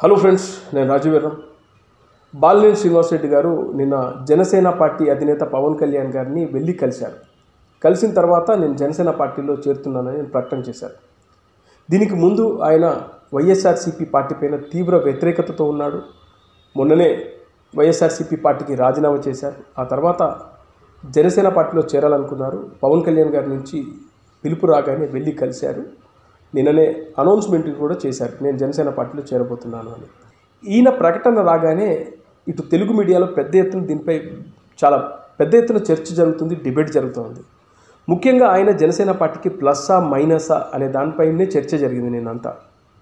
hello friends నేను రాజవీరం బాలినేని శ్రీనివాసరెడ్డి గారు నిన్న జనసేన పార్టీ అధినేత పవన్ కళ్యాణ్ గారిని వెళ్ళి కలిశారు కలిసిన తర్వాత నేను జనసేన పార్టీలో చేరుతున్నానని నేను ప్రకటన చేశారు దీనికి ముందు ఆయన వైఎస్ఆర్సీపీ పార్టీ పైన తీవ్ర వ్యతిరేకతతో ఉన్నాడు మొన్ననే వైఎస్ఆర్సీపీ పార్టీకి రాజీనామా చేశారు ఆ తర్వాత జనసేన పార్టీలో చేరాలనుకున్నారు పవన్ కళ్యాణ్ గారి నుంచి పిలుపు రాగానే వెళ్ళి కలిశారు నిన్ననే అనౌన్స్మెంట్ కూడా చేశారు నేను జనసేన పార్టీలో చేరబోతున్నాను అని ఈయన ప్రకటన రాగానే ఇటు తెలుగు మీడియాలో పెద్ద ఎత్తున దీనిపై చాలా పెద్ద ఎత్తున చర్చ జరుగుతుంది డిబేట్ జరుగుతుంది ముఖ్యంగా ఆయన జనసేన పార్టీకి ప్లస్సా మైనసా అనే దానిపైనే చర్చ జరిగింది నిన్నంతా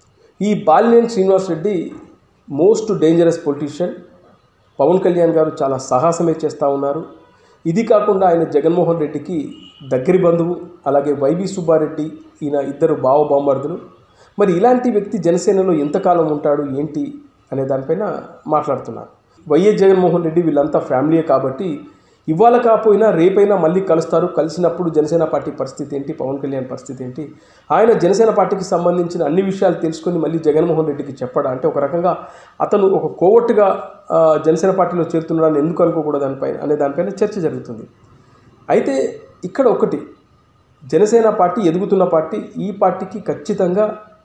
ఈ Balineni Srinivas Reddy most dangerous politician Pawan Kalyan garu చాలా సాహసమే చేస్తూ ఉన్నారు ఇది కాకుండా ఆయన జగన్మోహన్ రెడ్డికి దగ్గరి బంధువు అలాగే వైవి సుబ్బారెడ్డి ఈయన ఇద్దరు బావ బాంబర్దులు మరి ఇలాంటి వ్యక్తి జనసేనలో ఎంతకాలం ఉంటాడు ఏంటి అనే దానిపైన మాట్లాడుతున్నారు వైఎస్ జగన్మోహన్ రెడ్డి వీళ్ళంతా ఫ్యామిలీయే కాబట్టి ఇవాళ కాకపోయినా రేపైనా మళ్ళీ కలుస్తారు కలిసినప్పుడు జనసేన పార్టీ పరిస్థితి ఏంటి పవన్ కళ్యాణ్ పరిస్థితి ఏంటి ఆయన జనసేన పార్టీకి సంబంధించిన అన్ని విషయాలు తెలుసుకొని మళ్ళీ జగన్మోహన్ రెడ్డికి చెప్పడా అంటే ఒక రకంగా అతను ఒక కోవట్టుగా ఆ, జనసేన పార్టీలో చేరుతున్నాడని ఎందుకు అనుకోకూడదు దానిపైన అనే దానిపైన చర్చ జరుగుతుంది అయితే ఇక్కడ ఒకటి జనసేన పార్టీ ఎదుగుతున్న పార్టీ ఈ పార్టీకి ఖచ్చితంగా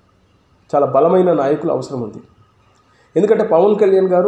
చాలా బలమైన నాయకులు అవసరం ఉంది ఎందుకంటే పవన్ కళ్యాణ్ గారు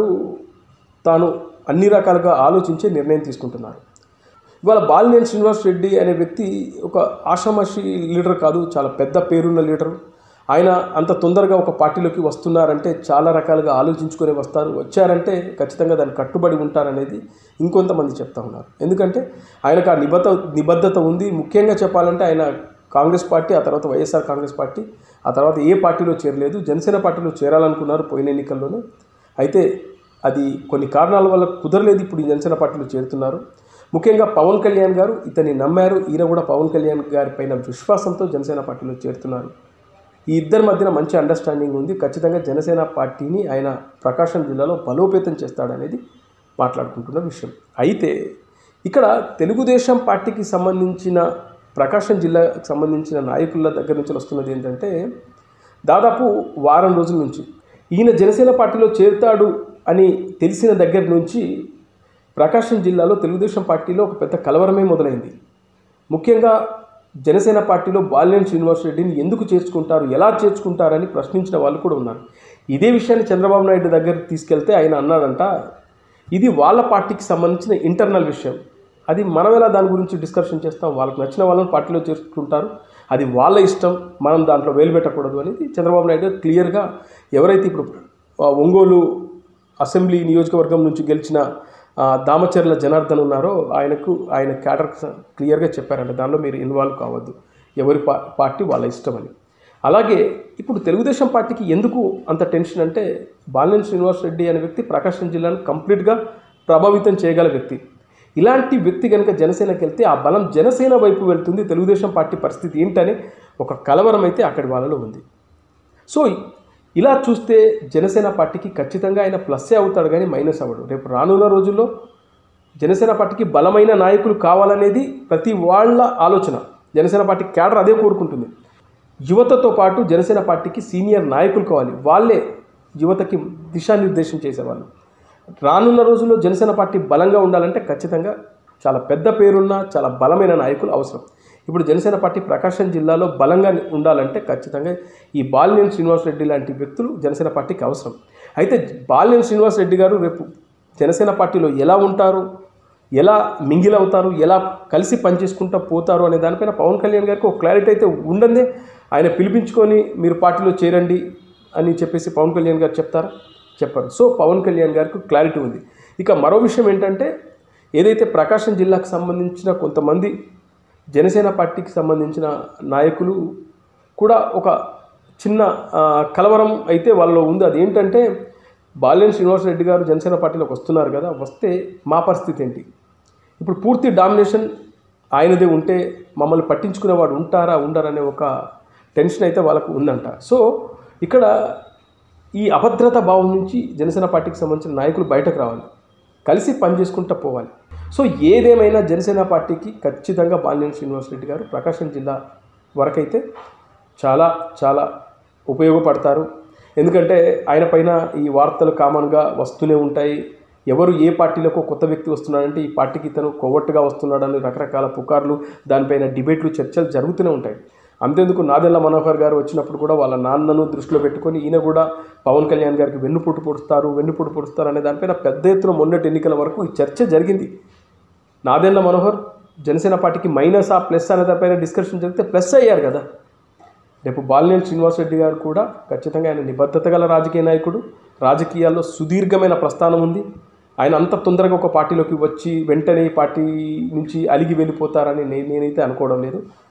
తాను అన్ని రకాలుగా ఆలోచించే నిర్ణయం తీసుకుంటున్నారు ఇవాళ బాలినేని శ్రీనివాస్ రెడ్డి అనే వ్యక్తి ఒక ఆషామాషి లీడర్ కాదు చాలా పెద్ద పేరున్న లీడరు ఆయన అంత తొందరగా ఒక పార్టీలోకి వస్తున్నారంటే చాలా రకాలుగా ఆలోచించుకొని వస్తారు వచ్చారంటే ఖచ్చితంగా దాన్ని కట్టుబడి ఉంటారనేది ఇంకొంతమంది చెప్తా ఉన్నారు ఎందుకంటే ఆయనకు ఆ నిబద్ధ నిబద్ధత ఉంది ముఖ్యంగా చెప్పాలంటే ఆయన కాంగ్రెస్ పార్టీ ఆ తర్వాత వైఎస్ఆర్ కాంగ్రెస్ పార్టీ ఆ తర్వాత ఏ పార్టీలో చేరలేదు జనసేన పార్టీలో చేరాలనుకున్నారు పోయిన ఎన్నికల్లోనే అయితే అది కొన్ని కారణాల వల్ల కుదరలేదు ఇప్పుడు ఈ జనసేన పార్టీలో చేరుతున్నారు ముఖ్యంగా పవన్ కళ్యాణ్ గారు ఇతన్ని నమ్మారు ఈయన కూడా పవన్ కళ్యాణ్ గారి పైన విశ్వాసంతో జనసేన పార్టీలో చేరుతున్నారు ఈ ఇద్దరి మధ్యన మంచి అండర్స్టాండింగ్ ఉంది ఖచ్చితంగా జనసేన పార్టీని ఆయన ప్రకాశం జిల్లాలో బలోపేతం చేస్తాడనేది మాట్లాడుకుంటున్న విషయం అయితే ఇక్కడ తెలుగుదేశం పార్టీకి సంబంధించిన ప్రకాశం జిల్లాకు సంబంధించిన నాయకుల దగ్గర నుంచి వస్తున్నది ఏంటంటే దాదాపు వారం రోజుల నుంచి ఈయన జనసేన పార్టీలో చేరుతాడు అని తెలిసిన దగ్గర నుంచి ప్రకాశం జిల్లాలో తెలుగుదేశం పార్టీలో ఒక పెద్ద కలవరమే మొదలైంది ముఖ్యంగా జనసేన పార్టీలో బాలినేని శ్రీనివాస్ రెడ్డిని ఎందుకు చేర్చుకుంటారు ఎలా చేర్చుకుంటారని ప్రశ్నించిన వాళ్ళు కూడా ఉన్నారు ఇదే విషయాన్ని చంద్రబాబు నాయుడు దగ్గరికి తీసుకెళ్తే ఆయన అన్నాడంట ఇది వాళ్ళ పార్టీకి సంబంధించిన ఇంటర్నల్ విషయం అది మనం ఎలా దాని గురించి డిస్కషన్ చేస్తాం వాళ్ళకి నచ్చిన వాళ్ళని పార్టీలో చేర్చుకుంటారు అది వాళ్ళ ఇష్టం మనం దాంట్లో వేలు పెట్టకూడదు అనేది చంద్రబాబు నాయుడు గారు క్లియర్గా ఎవరైతే ఇప్పుడు ఆ, ఒంగోలు అసెంబ్లీ నియోజకవర్గం నుంచి గెలిచిన ఆ, దామచర్ల జనార్దన్ ఉన్నారో ఆయనకు ఆయన క్యాడర్ క్లియర్గా చెప్పారంట దానిలో మీరు ఇన్వాల్వ్ కావద్దు ఎవరి పా పార్టీ వాళ్ళ ఇష్టం అని అలాగే ఇప్పుడు తెలుగుదేశం పార్టీకి ఎందుకు అంత టెన్షన్ అంటే బాలినేని శ్రీనివాస్ రెడ్డి అనే వ్యక్తి ప్రకాశం జిల్లాను కంప్లీట్గా ప్రభావితం చేయగల వ్యక్తి ఇలాంటి వ్యక్తి కనుక జనసేనకి వెళ్తే ఆ బలం జనసేన వైపు వెళ్తుంది తెలుగుదేశం పార్టీ పరిస్థితి ఏంటని ఒక కలవరం అయితే అక్కడి వాళ్ళలో ఉంది సో ఇలా చూస్తే జనసేన పార్టీకి ఖచ్చితంగా ఆయన ప్లస్సే అవుతాడు కానీ మైనస్ అవ్వడు రేపు రానున్న రోజుల్లో జనసేన పార్టీకి బలమైన నాయకులు కావాలనేది ప్రతి వాళ్ళ ఆలోచన జనసేన పార్టీ క్యాడర్ అదే కోరుకుంటుంది యువతతో పాటు జనసేన పార్టీకి సీనియర్ నాయకులు కావాలి వాళ్ళే యువతకి దిశానిర్దేశం చేసేవాళ్ళు రానున్న రోజుల్లో జనసేన పార్టీ బలంగా ఉండాలంటే ఖచ్చితంగా చాలా పెద్ద పేరున్న చాలా బలమైన నాయకులు అవసరం ఇప్పుడు జనసేన పార్టీ ప్రకాశం జిల్లాలో బలంగా ఉండాలంటే ఖచ్చితంగా ఈ బాలినేని శ్రీనివాస్ రెడ్డి లాంటి వ్యక్తులు జనసేన పార్టీకి అవసరం అయితే బాలినేని శ్రీనివాస్ రెడ్డి గారు రేపు జనసేన పార్టీలో ఎలా ఉంటారు ఎలా మింగిల్ అవుతారు ఎలా కలిసి పనిచేసుకుంటూ పోతారు అనే దానిపైన పవన్ కళ్యాణ్ గారికి ఒక క్లారిటీ అయితే ఉండందే ఆయన పిలిపించుకొని మీరు పార్టీలో చేరండి అని చెప్పేసి పవన్ కళ్యాణ్ గారు చెప్తారా చెప్పారు సో పవన్ కళ్యాణ్ గారికి క్లారిటీ ఉంది ఇక మరో విషయం ఏంటంటే ఏదైతే ప్రకాశం జిల్లాకు సంబంధించిన కొంతమంది జనసేన పార్టీకి సంబంధించిన నాయకులు కూడా ఒక చిన్న ఆ, కలవరం అయితే వాళ్ళలో ఉంది అదేంటంటే బాలినేని శ్రీనివాస్ రెడ్డి గారు జనసేన పార్టీలోకి వస్తున్నారు కదా వస్తే మా పరిస్థితి ఏంటి ఇప్పుడు పూర్తి డామినేషన్ ఆయనదే ఉంటే మమ్మల్ని పట్టించుకునేవాడు ఉంటారా ఉండరనే ఒక టెన్షన్ అయితే వాళ్ళకు ఉందంట సో ఇక్కడ ఈ అభద్రతా భావం నుంచి జనసేన పార్టీకి సంబంధించిన నాయకులు బయటకు రావాలి కలిసి పనిచేసుకుంటూ పోవాలి సో ఏదేమైనా జనసేన పార్టీకి ఖచ్చితంగా బాలినేని శ్రీనివాస్ రెడ్డి గారు ప్రకాశం జిల్లా వరకైతే చాలా చాలా ఉపయోగపడతారు ఎందుకంటే ఆయన పైన ఈ వార్తలు కామన్గా వస్తూనే ఉంటాయి ఎవరు ఏ పార్టీలకు కొత్త వ్యక్తి వస్తున్నాడంటే ఈ పార్టీకి ఇతను కొవ్వట్టుగా వస్తున్నాడని రకరకాల పుకార్లు దానిపైన డిబేట్లు చర్చలు జరుగుతూనే ఉంటాయి అంతేందుకు నాదెళ్ల మనోహర్ గారు వచ్చినప్పుడు కూడా వాళ్ళ నాన్నను దృష్టిలో పెట్టుకొని ఈయన కూడా పవన్ కళ్యాణ్ గారికి వెన్నుపోటు పొడుస్తారు వెన్నుపోటు పొడుస్తారు అనే దానిపైన పెద్ద ఎత్తున మొన్నటి ఎన్నికల వరకు ఈ చర్చ జరిగింది నాదెళ్ల మనోహర్ జనసేన పార్టీకి మైనస్ ఆ ప్లస్ అనే దానిపైన డిస్కషన్ జరిగితే ప్లస్ అయ్యారు కదా రేపు బాలినేని శ్రీనివాసరెడ్డి గారు కూడా ఖచ్చితంగా ఆయన నిబద్ధత గల రాజకీయ నాయకుడు రాజకీయాల్లో సుదీర్ఘమైన ప్రస్థానం ఉంది ఆయన అంత తొందరగా ఒక పార్టీలోకి వచ్చి వెంటనే ఈ పార్టీ నుంచి అలిగి వెళ్ళిపోతారని నే- నేనైతే అనుకోవడం లేదు